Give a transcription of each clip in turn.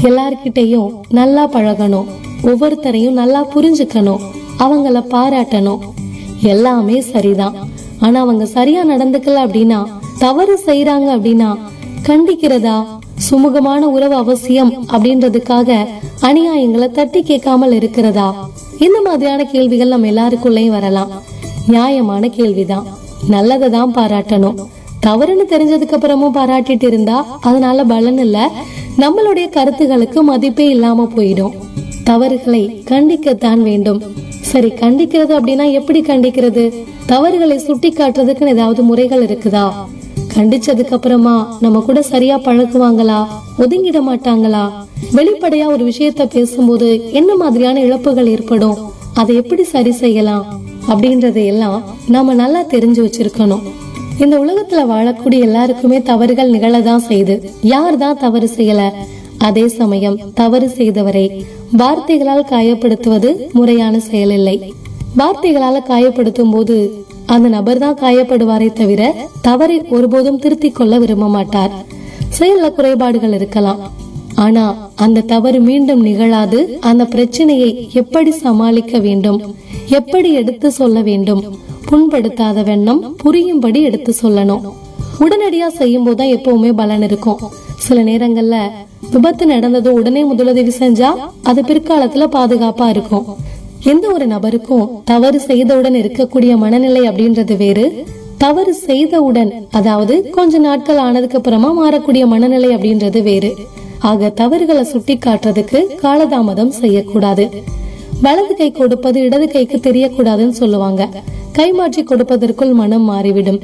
எல்லார்கிட்டயும் நல்லா பழகணும் ஒவ்வொருத்தரையும் நல்லா புரிஞ்சுக்கணும் அவங்கள பாராட்டணும் எல்லாமே சரிதான் ஆனா அவங்க சரியா நடந்துக்கல அப்படின்னா தவறு செய்யறாங்க அப்படின்னா கண்டிக்கிறதா சுமூகமான உறவு அவசியம் அப்படின்றதுக்காக அநியாயங்களை தட்டி கேட்காமல் இருக்கிறதா இந்த மாதிரியான கேள்விகள் நம்ம எல்லாருக்குள்ளயும் வரலாம் நியாயமான கேள்விதான் நல்லதை தான் பாராட்டணும் தவறுன்னு தெரிஞ்சதுக்கு அப்புறமும் பாராட்டிட்டு இருந்தா அதனால பலன் இல்ல நம்மளுடைய கருத்துகளுக்கு மதிப்பே இல்லாம போயிடும் தவறுகளை கண்டிக்கத்தான் வேண்டும் சரி கண்டிக்கிறது அப்படின்னா எப்படி கண்டிக்கிறது தவறுகளை சுட்டி காட்டுறதுக்குன்னு ஏதாவது முறைகள் இருக்குதா கண்டிச்சதுக்கு அப்புறமா நம்ம கூட சரியா பழகுவாங்களா ஒதுங்கிட மாட்டாங்களா வெளிப்படையா ஒரு விஷயத்த பேசும்போது என்ன மாதிரியான இழப்புகள் ஏற்படும் அதை எப்படி சரி செய்யலாம் அப்படின்றதை எல்லாம் நாம நல்லா தெரிஞ்சு வச்சிருக்கணும் இந்த உலகத்துல வாழக்கூடிய எல்லாருக்குமே தவறுகள் நிகழதான் செய்யுது யார் தான் தவறு செய்யல அதே சமயம் தவறு செய்தவரை வார்த்தைகளால் காயப்படுத்துவது முறையான செயல் இல்லை வார்த்தைகளால காயப்படுத்தும் போது அந்த நபர் தான் காயப்படுவாரே தவிர தவறை ஒருபோதும் திருத்திக் கொள்ள விரும்ப மாட்டார் செயல்ல குறைபாடுகள் இருக்கலாம் ஆனா அந்த தவறு மீண்டும் நிகழாது அந்த பிரச்சனையை எப்படி சமாளிக்க வேண்டும் எப்படி எடுத்து சொல்ல வேண்டும் புண்படுத்தாத வண்ணம் புரியும்படி எடுத்து சொல்லணும் உடனடியா செய்யும் போதுதான் எப்பவுமே பலன் இருக்கும் சில நேரங்கள்ல விபத்து நடந்ததும் உடனே முதலுதவி செஞ்சா அது பிற்காலத்துல பாதுகாப்பா இருக்கும் எந்த ஒரு நபருக்கும் தவறு செய்தவுடன் இருக்கக்கூடிய மனநிலை அப்படின்றது வேறு தவறு செய்தவுடன் அதாவது கொஞ்ச நாட்கள் ஆனதுக்கு அப்புறமா மாறக்கூடிய மனநிலை அப்படின்றது வேறு ஆக தவறுகளை சுட்டி காட்டுறதுக்கு காலதாமதம் செய்யக்கூடாது வலது கை கொடுப்பது இடது கைக்கு தெரியக்கூடாதுன்னு சொல்லுவாங்க கை மாற்றி கொடுப்பதற்குள் மனம் மாறிவிடும்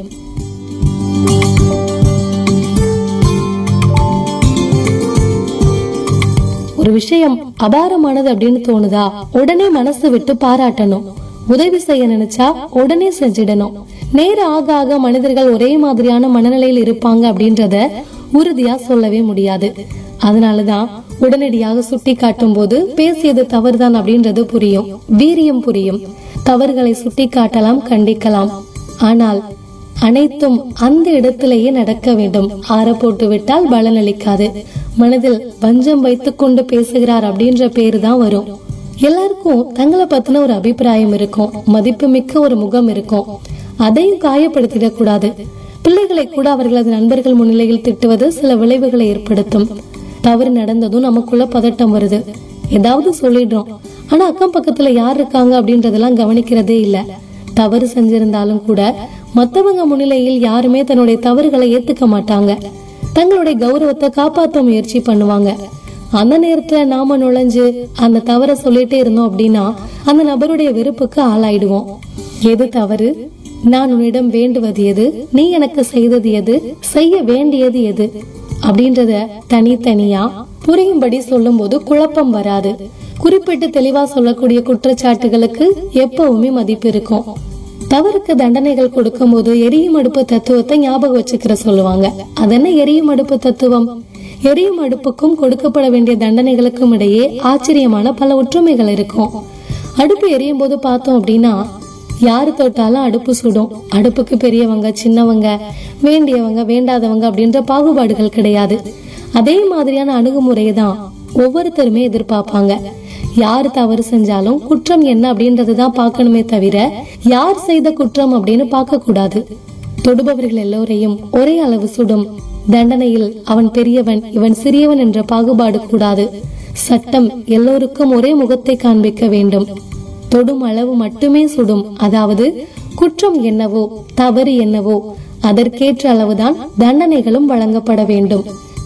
ஒரு விஷயம் அபாரமானது அப்படின்னு தோணுதா உடனே மனசு விட்டு பாராட்டணும் உதவி செய்ய நினைச்சா உடனே செஞ்சிடணும் நேரம் ஆக ஆக மனிதர்கள் ஒரே மாதிரியான மனநிலையில் இருப்பாங்க அப்படின்றத உறுதியா சொல்லவே முடியாது அதனாலதான் உடனடியாக சுட்டி காட்டும் போது பேசியது தவறுதான் அப்படின்றது புரியும் வீரியம் புரியும் தவறுகளை சுட்டி காட்டலாம் கண்டிக்கலாம் ஆனால் அனைத்தும் அந்த இடத்திலேயே நடக்க வேண்டும் ஆற போட்டு விட்டால் பலனளிக்காது மனதில் வஞ்சம் வைத்துக் கொண்டு பேசுகிறார் அப்படின்ற பேரு தான் வரும் எல்லாருக்கும் தங்களை பத்தின ஒரு அபிப்பிராயம் இருக்கும் மதிப்பு மிக்க ஒரு முகம் இருக்கும் அதையும் காயப்படுத்திடக் கூடாது பிள்ளைகளை கூட அவர்களது நண்பர்கள் முன்னிலையில் திட்டுவது சில விளைவுகளை ஏற்படுத்தும் தவறு நடந்ததும் நமக்குள்ள பதட்டம் வருது ஏதாவது சொல்லிடுறோம் ஆனா அக்கம் பக்கத்துல யார் இருக்காங்க அப்படின்றதெல்லாம் கவனிக்கிறதே இல்ல தவறு செஞ்சிருந்தாலும் கூட மத்தவங்க முன்னிலையில் யாருமே தன்னுடைய தவறுகளை ஏத்துக்க மாட்டாங்க தங்களுடைய கௌரவத்தை காப்பாத்த முயற்சி பண்ணுவாங்க அந்த நேரத்துல நாம நுழைஞ்சு அந்த தவற சொல்லிட்டே இருந்தோம் அப்படின்னா அந்த நபருடைய வெறுப்புக்கு ஆளாயிடுவோம் எது தவறு நான் உன்னிடம் வேண்டுவது எது நீ எனக்கு செய்தது எது செய்ய வேண்டியது எது அப்படின்றத தனித்தனியா புரியும்படி சொல்லும்போது குழப்பம் வராது குறிப்பிட்டு தெளிவா சொல்லக்கூடிய குற்றச்சாட்டுகளுக்கு எப்பவுமே மதிப்பு இருக்கும் தவறுக்கு தண்டனைகள் கொடுக்கும்போது எரியும் அடுப்பு தத்துவத்தை ஞாபகம் வச்சுக்கிற சொல்லுவாங்க அதென்ன எரியும் அடுப்பு தத்துவம் எரியும் அடுப்புக்கும் கொடுக்கப்பட வேண்டிய தண்டனைகளுக்கும் இடையே ஆச்சரியமான பல ஒற்றுமைகள் இருக்கும் அடுப்பு எரியும் போது பார்த்தோம் அப்படின்னா யாரு தொட்டாலும் அடுப்பு சுடும் அடுப்புக்கு பெரியவங்க சின்னவங்க வேண்டியவங்க வேண்டாதவங்க அப்படின்ற பாகுபாடுகள் கிடையாது அதே மாதிரியான அணுகுமுறையை தான் ஒவ்வொருத்தருமே எதிர்பார்ப்பாங்க யார் தவறு செஞ்சாலும் குற்றம் என்ன அப்படின்றத தான் பார்க்கணுமே தவிர யார் செய்த குற்றம் அப்படின்னு பார்க்க கூடாது தொடுபவர்கள் எல்லோரையும் ஒரே அளவு சுடும் தண்டனையில் அவன் பெரியவன் இவன் சிறியவன் என்ற பாகுபாடு கூடாது சட்டம் எல்லோருக்கும் ஒரே முகத்தை காண்பிக்க வேண்டும் தொடும் அளவு மட்டுமே சுடும் அதாவது குற்றம் என்னவோ தவறு என்னவோ அதற்கேற்ற அளவுதான் தண்டனைகளும் வழங்கப்பட வேண்டும்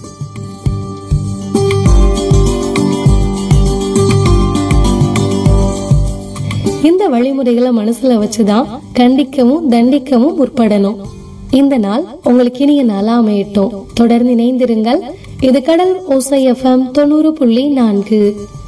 இந்த வழிமுறைகளை மனசுல வச்சுதான் கண்டிக்கவும் தண்டிக்கவும் முற்படணும் இந்த நாள் உங்களுக்கு இனிய நாளா அமையட்டும் தொடர்ந்து இணைந்திருங்கள் இது கடல் ஓசை எஃப்எம் தொண்ணூறு புள்ளி நான்கு